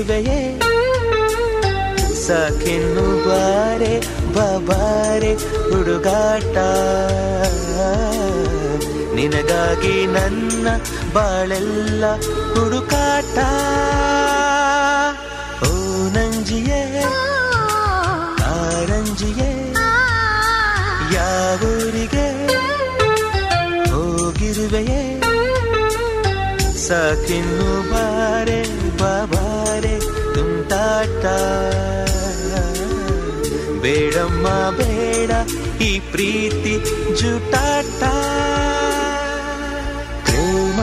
ಹೋಗಿರುವೆಯೇ ಸಾಕಿನ್ನು ಬಾರೆ ಬಾಬಾರೆ ಹುಡುಗಾಟ ನಿನಗಾಗಿ ನನ್ನ ಬಾಳೆಲ್ಲ ಹುಡುಕಾಟ ಓ ನಂಜಿಯೇ ಕಾರಂಜಿಯೇ ಯಾವೂರಿಗೆ ಹೋಗಿರುವೆಯೇ ಸಾಕಿನ್ನು ಬಾರೆ ಬಾಬಾರೆ ತುಂಟಾಟ ಬೇಡಮ್ಮ ಬೇಡ ಈ ಪ್ರೀತಿ ಜುಟಾಟ ಪ್ರೇಮ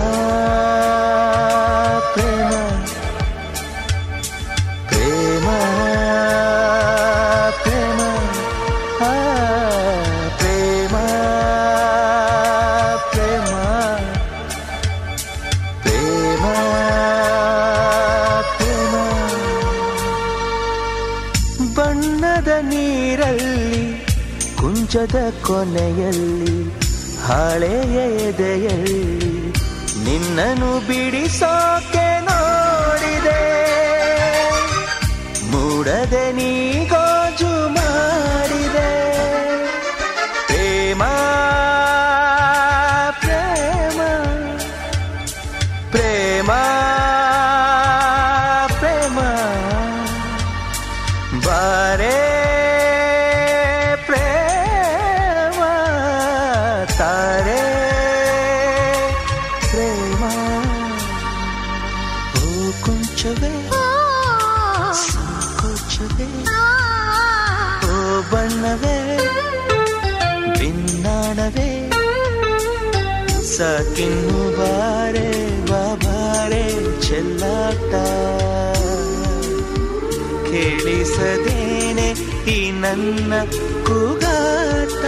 ಪ್ರೇಮ ಪ್ರೇಮ ಪ್ರೇಮ ಆ, ಪ್ರೇಮ ಪ್ರೇಮ ಪ್ರೇಮ ಪ್ರೇಮ ಬಣ್ಣದ ನೀರಲ್ಲಿ ಕುಂಚದ ಕೊನೆಯಲ್ಲಿ ಹಾಳೆಯ ಎದೆಯಲ್ಲಿ ನಿನ್ನನ್ನು ಬಿಡಿಸೋಕೆ ನೋಡಿದೆ ಮೂಡದೆ ನೀ ಗೋಜು ಮಾಡಿದೆ ಪ್ರೇಮ ಪ್ರೇಮ ಪ್ರೇಮ ಪ್ರೇಮ ಬಾರೆ ಪ್ರೇಮ ತಾರೆ ಪ್ರೇಮ ಓ ಕುಂಚವೇ ಸಂಕೋಚವೇ ಓ ಬಣ್ಣವೇ ಭಿನ್ನಾಣವೇ ಸಾಕಿನ್ನು ಬಾರೆ ಬಾಬಾರೆ ಚೆಲ್ಲಾಟ ಕೇಳಿಸದೇನೆ ಈ ನನ್ನ ಕೂಗಾಟ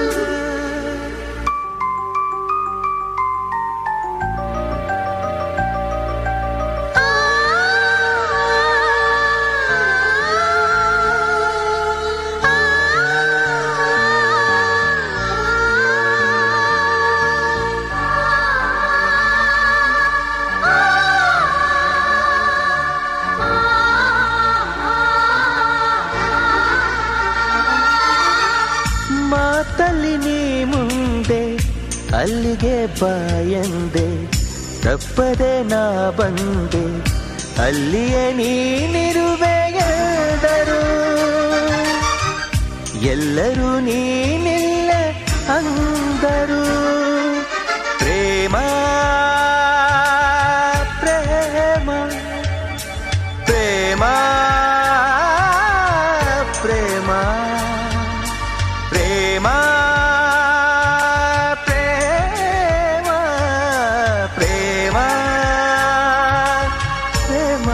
ಮಾತಲ್ಲಿ ನೀ ಮುಂದೆ ಅಲ್ಲಿಗೆ ಬಾಯಂದೆ ತಪ್ಪದೆ ನಾ ಬಂದೆ ಅಲ್ಲಿಯೇ ನೀನಿರುವೆ ಎಂದರು ಎಲ್ಲರೂ ನೀನಿಲ್ಲ ಅಂದರು ಪ್ರೇಮ ಪ್ರೇಮ ಪ್ರೇಮ ಪ್ರೇಮ ಪ್ರೇಮ ಪ್ರೇಮ ಪ್ರೇಮ ಪ್ರೇಮ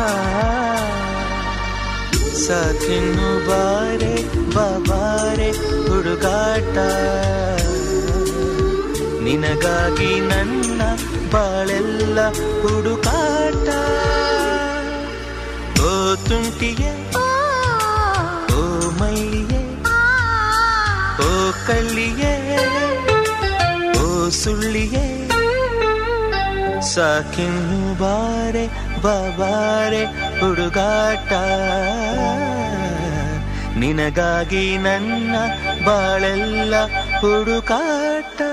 ಸಾಕಿನ್ನು ಬಾರೆ ಬಾಬಾರೆ ಹುಡುಗಾಟ ನಿನಗಾಗಿ ನನ್ನ ಬಾಳೆಲ್ಲ ಹುಡುಕಾಟ ಓ ತುಂಟಿಯೇ ಓ ಮೈಲಿಯೇ ಓ ಕಳ್ಳಿಯೇ ಓ ಸುಳ್ಳಿಯೇ ಸಾಕಿನ್ನು ಬಾರೆ ಬಾಬಾರೆ ಹುಡುಗಾಟ ನಿನಗಾಗಿ ನನ್ನ ಬಾಳೆಲ್ಲ ಹುಡುಕಾಟ